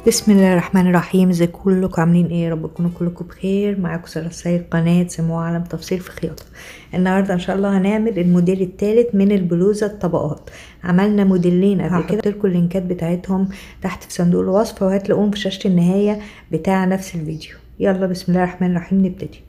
بسم الله الرحمن الرحيم ازيكم كلكم عاملين ايه يا رب تكونوا كلكم بخير معاكم سارة السيد قناة سمو عالم تفصيل في خياطة النهاردة ان شاء الله هنعمل الموديل الثالث من البلوزة الطبقات عملنا موديلين قبل كده هحط اللينكات بتاعتهم تحت في صندوق الوصف وهتلاقوهم في شاشة النهاية بتاع نفس الفيديو يلا بسم الله الرحمن الرحيم نبتدي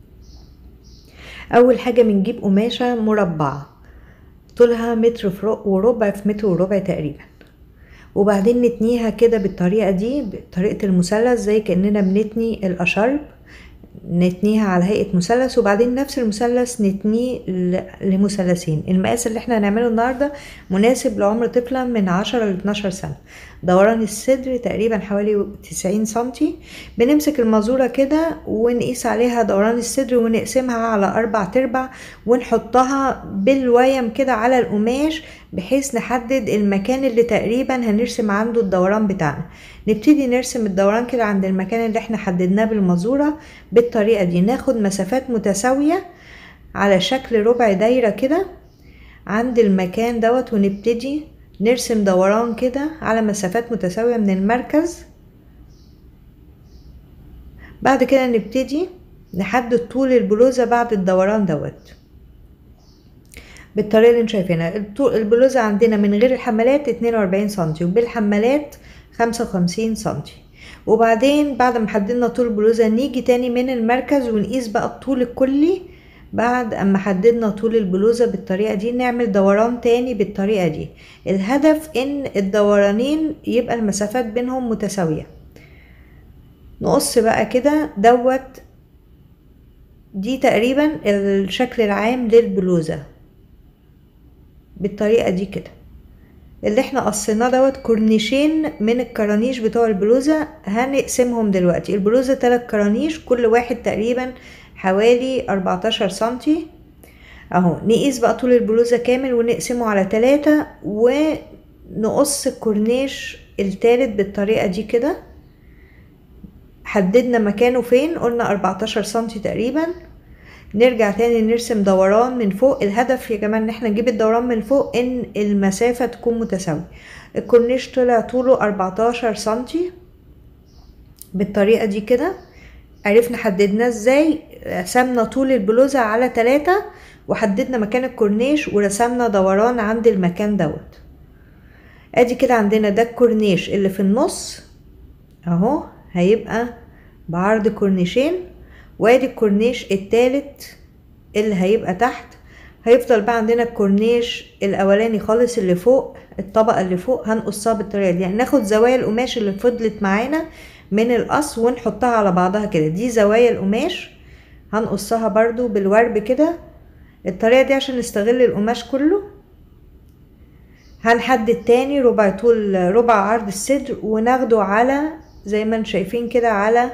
اول حاجة بنجيب قماشة مربعة طولها متر وربع في متر وربع تقريبا وبعدين نتنيها كده بالطريقة دي بطريقة المثلث زي كأننا بنتني الأشرب نتنيها على هيئة مثلث وبعدين نفس المثلث نتنيه لمثلثين المقاس اللي احنا هنعمله النهاردة مناسب لعمر طفلة من عشرة ل 12 سنة دوران الصدر تقريبا حوالي 90 سنتي بنمسك المازورة كده ونقيس عليها دوران الصدر ونقسمها على أربع تربع ونحطها بالويم كده على القماش بحيث نحدد المكان اللي تقريبا هنرسم عنده الدوران بتاعنا نبتدي نرسم الدوران كده عند المكان اللي احنا حددناه بالمازورة بالطريقة دي ناخد مسافات متساوية على شكل ربع دايرة كده عند المكان دوت ونبتدي نرسم دوران كده على مسافات متساوية من المركز بعد كده نبتدي نحدد طول البلوزة بعد الدوران دوت بالطريقة اللي انتوا شايفينها البلوزة عندنا من غير الحمالات اتنين واربعين سنتي وبالحمالات خمسة وخمسين سنتي وبعدين بعد ما حددنا طول البلوزة نيجي تاني من المركز ونقيس بقى الطول الكلي بعد اما حددنا طول البلوزة بالطريقة دي نعمل دوران تاني بالطريقة دي الهدف ان الدورانين يبقى المسافات بينهم متساوية نقص بقى كده دوت دي تقريبا الشكل العام للبلوزة بالطريقة دي كده اللي احنا قصيناه دوت كورنيشين من الكرانيش بتوع البلوزة هنقسمهم دلوقتي البلوزة تلات كرانيش كل واحد تقريبا حوالي 14 سنتي اهو نقيس بقى طول البلوزة كامل ونقسمه على تلاتة ونقص الكورنيش التالت بالطريقة دي كده حددنا مكانه فين قلنا 14 سنتي تقريبا نرجع تاني نرسم دوران من فوق الهدف يا جماعة ان احنا نجيب الدوران من فوق ان المسافة تكون متساوية الكورنيش طلع طوله 14 سنتي بالطريقة دي كده عرفنا حددناه ازاي رسمنا طول البلوزة على تلاتة وحددنا مكان الكورنيش ورسمنا دوران عند المكان دوت ادي كده عندنا ده الكورنيش اللي في النص اهو هيبقى بعرض كورنيشين وادي الكورنيش التالت اللي هيبقى تحت هيفضل بقى عندنا الكورنيش الاولاني خالص اللي فوق الطبقة اللي فوق هنقصها بالطريقة دي يعني ناخد زوايا القماش اللي فضلت معانا من القص ونحطها على بعضها كده دي زوايا القماش هنقصها برضو بالورب كده الطريقة دي عشان نستغل القماش كله هنحدد تاني ربع طول ربع عرض الصدر وناخده على زي ما انتم شايفين كده على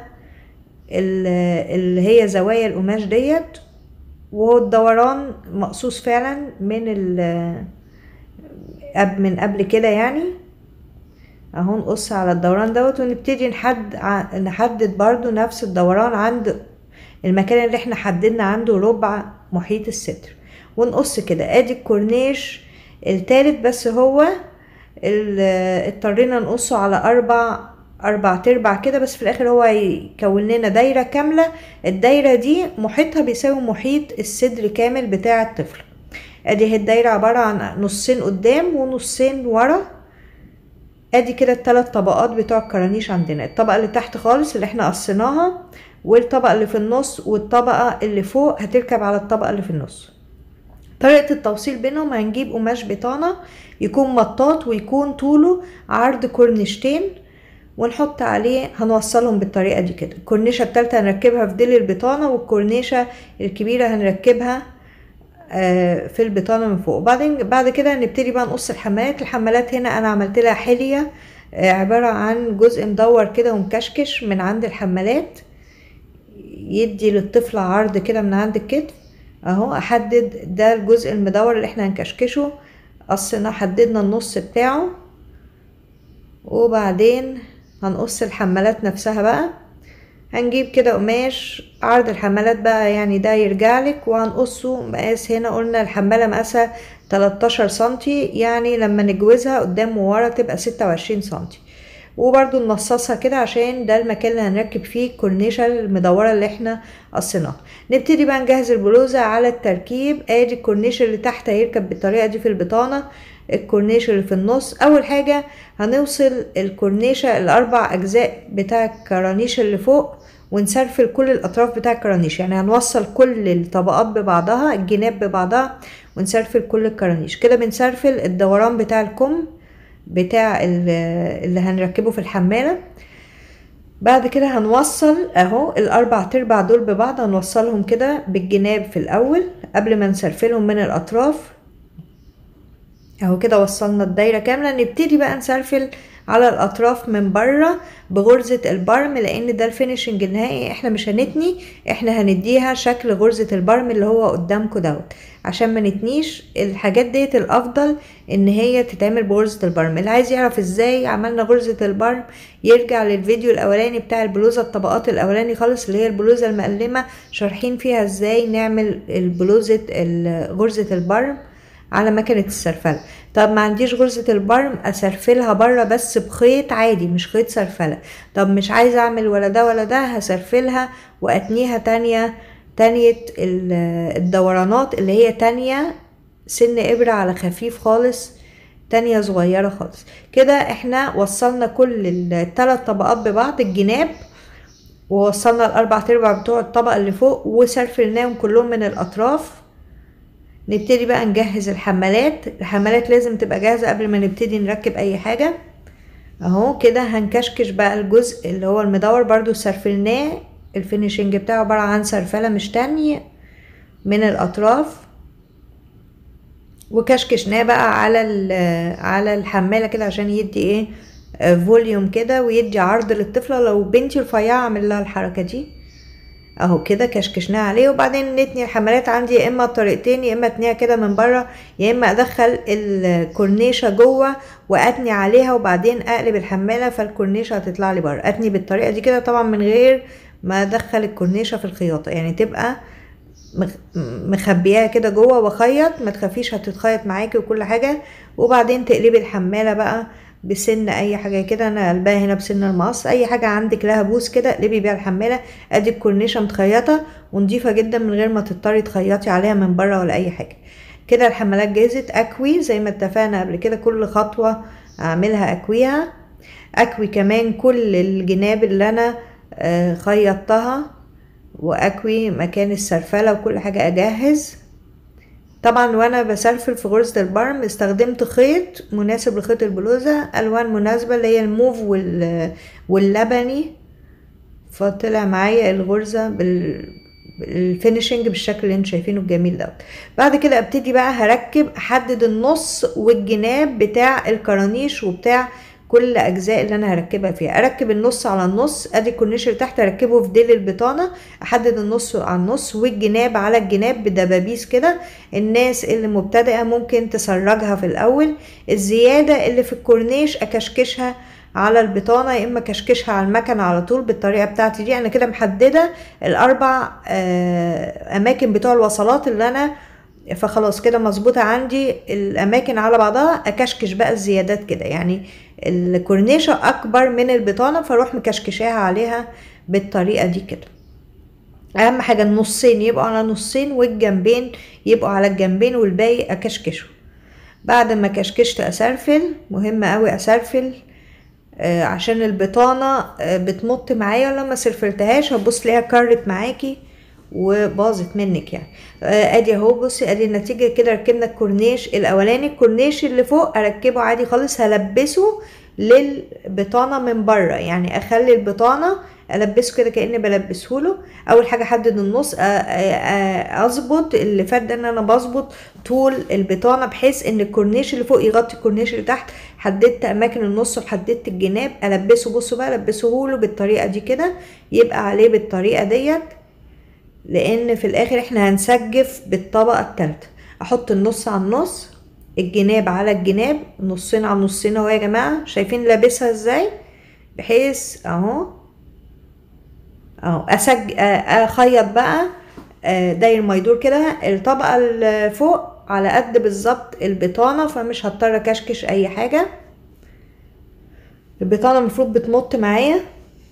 اللي هي زوايا القماش ديت وهو الدوران مقصوص فعلا من ال من قبل كده يعني اهو نقص على الدوران دوت ونبتدي نحد نحدد برضو نفس الدوران عند المكان اللي احنا حددنا عنده ربع محيط الصدر ونقص كده ادي الكورنيش التالت بس هو اضطرينا نقصه على اربع اربع تربع كده بس في الاخر هو هيكون لنا دايره كامله الدايره دي محيطها بيساوي محيط الصدر كامل بتاع الطفل ادي هي الدايره عباره عن نصين قدام ونصين ورا ادي كده الثلاث طبقات بتوع الكرانيش عندنا الطبقه اللي تحت خالص اللي احنا قصيناها والطبقه اللي في النص والطبقه اللي فوق هتركب على الطبقه اللي في النص طريقه التوصيل بينهم هنجيب قماش بطانه يكون مطاط ويكون طوله عرض كورنيشتين ونحط عليه هنوصلهم بالطريقة دي كده الكورنيشة التالتة هنركبها في ديل البطانة والكورنيشة الكبيرة هنركبها في البطانة من فوق وبعدين بعد كده هنبتدي بقى نقص الحمالات الحمالات هنا انا عملت لها حلية عبارة عن جزء مدور كده ومكشكش من عند الحمالات يدي للطفل عرض كده من عند الكتف اهو احدد ده الجزء المدور اللي احنا هنكشكشه قصنا حددنا النص بتاعه وبعدين هنقص الحمالات نفسها بقى هنجيب كده قماش عرض الحمالات بقى يعني ده يرجعلك وهنقصه مقاس هنا قلنا الحمالة مقاسها 13 سنتي يعني لما نجوزها قدام وورا تبقى 26 سنتي وبرضو ننصصها كده عشان ده المكان اللي هنركب فيه الكورنيشة المدورة اللي احنا قصيناها نبتدي بقى نجهز البلوزة على التركيب ادي الكورنيش اللي تحت هيركب بالطريقة دي في البطانة الكورنيش اللي في النص اول حاجة هنوصل الكورنيشة الاربع اجزاء بتاع الكرانيش اللي فوق ونسرفل كل الاطراف بتاع الكرانيش يعني هنوصل كل الطبقات ببعضها الجناب ببعضها ونسرفل كل الكرانيش كده بنسرفل الدوران بتاع الكم بتاع اللي هنركبه في الحمالة بعد كده هنوصل اهو الاربع تربع دول ببعض هنوصلهم كده بالجناب في الاول قبل ما نسرفلهم من الاطراف اهو كده وصلنا الدايرة كاملة نبتدي بقى نسرفل على الاطراف من بره بغرزة البرم لان ده الفينيشنج النهائي احنا مش هنتني احنا هنديها شكل غرزة البرم اللي هو قدامكم دوت عشان ما نتنيش الحاجات ديت الافضل ان هي تتعمل بغرزة البرم اللي عايز يعرف ازاي عملنا غرزة البرم يرجع للفيديو الاولاني بتاع البلوزة الطبقات الاولاني خالص اللي هي البلوزة المقلمة شارحين فيها ازاي نعمل البلوزة غرزة البرم على مكنة السرفلة طب ما عنديش غرزة البرم اسرفلها بره بس بخيط عادي مش خيط سرفلة طب مش عايزة اعمل ولا ده ولا ده هسرفلها واتنيها تانية تانية الدورانات اللي هي تانية سن ابرة على خفيف خالص تانية صغيرة خالص كده احنا وصلنا كل التلات طبقات ببعض الجناب ووصلنا الاربع تربع بتوع الطبقة اللي فوق وسرفلناهم كلهم من الاطراف نبتدي بقى نجهز الحمالات الحمالات لازم تبقى جاهزة قبل ما نبتدي نركب اي حاجة اهو كده هنكشكش بقى الجزء اللي هو المدور برضو سرفلناه الفينيشنج بتاعه عبارة عن سرفلة مش تانية من الاطراف وكشكشناه بقى على على الحمالة كده عشان يدي ايه فوليوم كده ويدي عرض للطفلة لو بنتي رفيعة اعمل لها الحركة دي اهو كده كشكشناها عليه وبعدين نتني الحمالات عندي يا اما طريقتين يا اما اتنيها كده من بره يا اما ادخل الكورنيشه جوه واتني عليها وبعدين اقلب الحماله فالكورنيشه هتطلع لي بره اتني بالطريقه دي كده طبعا من غير ما ادخل الكورنيشه في الخياطه يعني تبقى مخبياها كده جوه واخيط ما تخافيش هتتخيط معاكي وكل حاجه وبعدين تقلبي الحماله بقى بسن اي حاجه كده انا قلبها هنا بسن المقص اي حاجه عندك لها بوس كده اقلبي بيها الحماله ادي الكورنيشه متخيطه ونضيفه جدا من غير ما تضطري تخيطي عليها من بره ولا اي حاجه كده الحمالات جاهزت اكوي زي ما اتفقنا قبل كده كل خطوه اعملها اكويها اكوي كمان كل الجناب اللي انا خيطتها واكوي مكان السرفله وكل حاجه اجهز طبعا وانا بسرفل في غرزة البرم استخدمت خيط مناسب لخيط البلوزة الوان مناسبة اللي هي الموف وال... واللبني فطلع معايا الغرزة بال... الفينيشنج بالشكل اللي انتوا شايفينه الجميل دوت بعد كده ابتدي بقى هركب احدد النص والجناب بتاع الكرانيش وبتاع كل اجزاء اللي انا هركبها فيها اركب النص على النص ادي الكورنيش اللي تحت اركبه في ديل البطانه احدد النص على النص والجناب على الجناب بدبابيس كده الناس اللي مبتدئه ممكن تسرجها في الاول الزياده اللي في الكورنيش اكشكشها على البطانه يا اما كشكشها على المكنه على طول بالطريقه بتاعتي دي انا كده محدده الاربع اماكن بتوع الوصلات اللي انا فخلاص كده مظبوطة عندي الأماكن على بعضها أكشكش بقى الزيادات كده يعني الكورنيشة أكبر من البطانة فاروح مكشكشاها عليها بالطريقة دي كده أهم حاجة النصين يبقوا على نصين والجنبين يبقوا على الجنبين والباقي أكشكشه بعد ما كشكشت أسرفل مهم أوي أسرفل آه عشان البطانة آه بتمط معايا ولما سرفلتهاش هتبص ليها كرت معاكي وباظت منك يعني آه ادي اهو بصي ادي النتيجه كده ركبنا الكورنيش الاولاني الكورنيش اللي فوق اركبه عادي خالص هلبسه للبطانه من بره يعني اخلي البطانه البسه كده كاني بلبسه له اول حاجه احدد النص اظبط اللي فات ده ان انا بظبط طول البطانه بحيث ان الكورنيش اللي فوق يغطي الكورنيش اللي تحت حددت اماكن النص وحددت الجناب البسه بصوا بقى البسه له بالطريقه دي كده يبقى عليه بالطريقه ديت لان في الاخر احنا هنسجف بالطبقه الثالثه احط النص على النص الجناب على الجناب نصين على نصين اهو يا جماعه شايفين لابسها ازاي بحيث اهو اهو اسج اخيط بقى داير ما يدور كده الطبقه اللي فوق على قد بالظبط البطانه فمش هضطر اكشكش اي حاجه البطانة المفروض بتمط معايا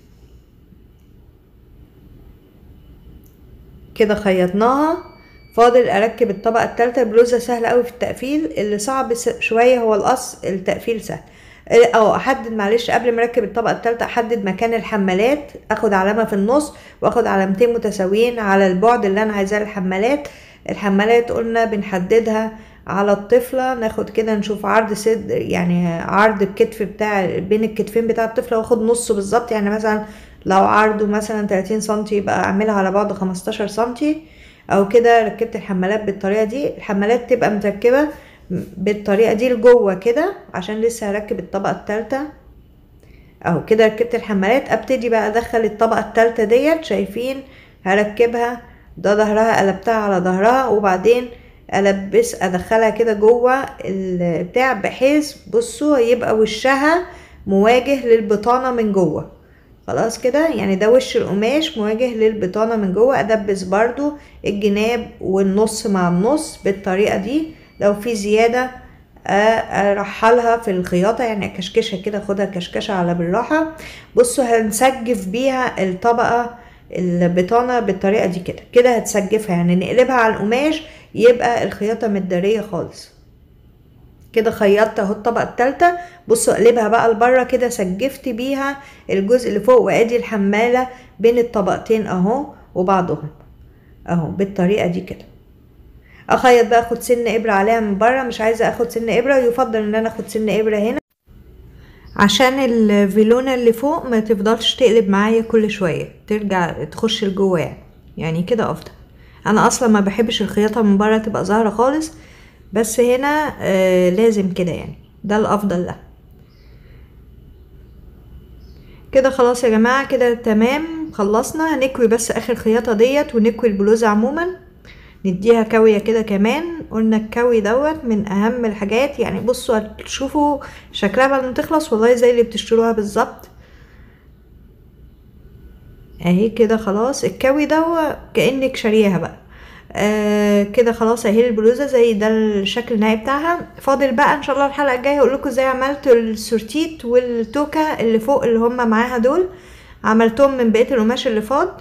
كده خيطناها فاضل اركب الطبقة التالتة البلوزة سهلة قوي في التقفيل اللي صعب شوية هو القص التقفيل سهل او احدد معلش قبل ما اركب الطبقة التالتة احدد مكان الحمالات اخد علامة في النص واخد علامتين متساويين على البعد اللي انا عايزاه الحمالات الحمالات قلنا بنحددها على الطفلة ناخد كده نشوف عرض صدر يعني عرض الكتف بتاع بين الكتفين بتاع الطفلة واخد نصه بالظبط يعني مثلا لو عرضه مثلا 30 سنتي يبقى اعملها على بعد 15 سنتي او كده ركبت الحمالات بالطريقة دي الحمالات تبقى متركبة بالطريقة دي لجوه كده عشان لسه هركب الطبقة التالتة اهو كده ركبت الحمالات ابتدي بقى ادخل الطبقة التالتة ديت شايفين هركبها ده ظهرها قلبتها على ظهرها وبعدين البس ادخلها كده جوه البتاع بحيث بصوا يبقى وشها مواجه للبطانة من جوه خلاص كده يعني ده وش القماش مواجه للبطانة من جوه ادبس برضو الجناب والنص مع النص بالطريقة دي لو في زيادة ارحلها في الخياطة يعني اكشكشها كده اخدها كشكشة على بالراحة بصوا هنسجف بيها الطبقة البطانة بالطريقة دي كده كده هتسجفها يعني نقلبها على القماش يبقى الخياطة متدارية خالص كده خيطت اهو الطبقة التالتة بصوا اقلبها بقى لبره كده سجفت بيها الجزء اللي فوق وادي الحمالة بين الطبقتين اهو وبعضهم اهو بالطريقة دي كده اخيط بقى اخد سن ابرة عليها من بره مش عايزة اخد سن ابرة يفضل ان انا اخد سن ابرة هنا عشان الفيلونة اللي فوق ما تفضلش تقلب معايا كل شوية ترجع تخش لجوه يعني يعني كده افضل انا اصلا ما بحبش الخياطة من بره تبقى ظاهرة خالص بس هنا آه لازم كده يعني ده الافضل له كده خلاص يا جماعة كده تمام خلصنا هنكوي بس اخر خياطة ديت ونكوي البلوزة عموما نديها كوية كده كمان قلنا الكوي دوت من اهم الحاجات يعني بصوا هتشوفوا شكلها بعد ما تخلص والله زي اللي بتشتروها بالظبط اهي كده خلاص الكوي ده كأنك شاريها بقى آه كده خلاص اهي البلوزه زي ده الشكل النهائي بتاعها فاضل بقى ان شاء الله الحلقه الجايه هقول لكم ازاي عملت السورتيت والتوكه اللي فوق اللي هم معاها دول عملتهم من بقيه القماش اللي فاض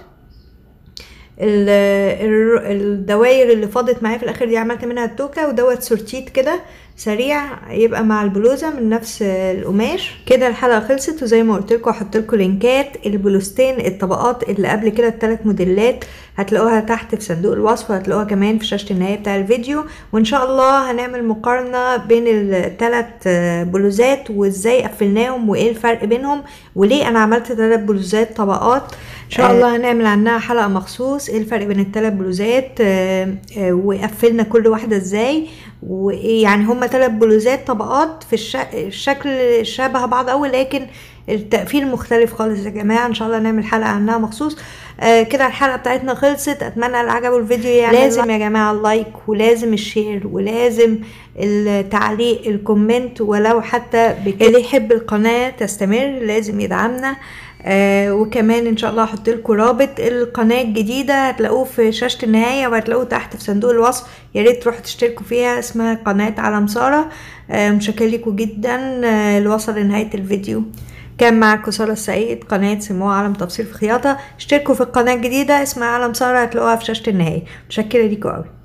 الدواير اللي فاضت معايا في الاخر دي عملت منها التوكه ودوت سورتيت كده سريع يبقى مع البلوزه من نفس القماش كده الحلقه خلصت وزي ما قلت لكم هحط لكم لينكات البلوزتين الطبقات اللي قبل كده الثلاث موديلات هتلاقوها تحت في صندوق الوصف وهتلاقوها كمان في شاشه النهايه بتاع الفيديو وان شاء الله هنعمل مقارنه بين الثلاث بلوزات وازاي قفلناهم وايه الفرق بينهم وليه انا عملت ثلاث بلوزات طبقات ان شاء الله هنعمل عنها حلقه مخصوص ايه الفرق بين الثلاث بلوزات وقفلنا كل واحده ازاي ويعني هما ثلاث بلوزات طبقات في الشكل شبه بعض قوي لكن التقفيل مختلف خالص يا جماعه ان شاء الله نعمل حلقه عنها مخصوص آه كده الحلقه بتاعتنا خلصت اتمنى اللي عجبه الفيديو يعني لازم يا جماعه اللايك ولازم الشير ولازم التعليق الكومنت ولو حتى اللي يحب القناه تستمر لازم يدعمنا آه وكمان ان شاء الله هحط لكم رابط القناه الجديده هتلاقوه في شاشه النهايه وهتلاقوه تحت في صندوق الوصف يا ريت تروحوا تشتركوا فيها اسمها قناه عالم ساره آه متشكره لكم جدا آه اللي وصل لنهايه الفيديو كان معكم سارة السعيد قناة سموها عالم تفصيل في خياطة اشتركوا في القناة الجديدة اسمها عالم سارة هتلاقوها في شاشة النهاية متشكرة ليكم قوي